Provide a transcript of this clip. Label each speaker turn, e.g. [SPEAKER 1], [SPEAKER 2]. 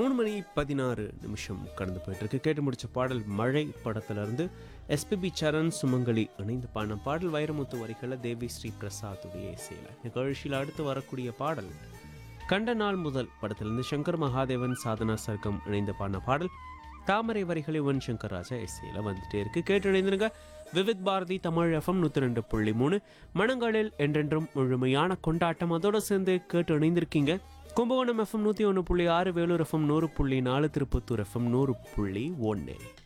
[SPEAKER 1] மூணு மணி பதினாறு நிமிஷம் கடந்து போயிட்டு இருக்கு கேட்டு முடிச்ச பாடல் மழை படத்துல இருந்து எஸ்பிபி சரண் சுமங்கலி இணைந்து பாடின பாடல் வைரமுத்து வரிகளில் தேவி ஸ்ரீ பிரசாத்துடைய இசையில் நிகழ்ச்சியில் அடுத்து வரக்கூடிய பாடல் கண்ட நாள் முதல் படத்திலிருந்து சங்கர் மகாதேவன் சாதனா சர்க்கம் இணைந்து பாடின பாடல் தாமரை வரிகளை யுவன் சங்கர் ராஜா இசையில் வந்துட்டே இருக்கு கேட்டு இணைந்திருங்க விவித் பாரதி தமிழ் எஃப்எம் நூற்றி ரெண்டு புள்ளி மூணு மனங்களில் என்றென்றும் முழுமையான கொண்டாட்டம் அதோட சேர்ந்து கேட்டு இணைந்திருக்கீங்க கும்பகோணம் எஃப்எம் நூற்றி ஒன்று புள்ளி ஆறு வேலூர் எஃப்எம் நூறு புள்ளி நாலு திருப்பத்தூர் எஃப்எம் நூறு புள்ளி ஒன்று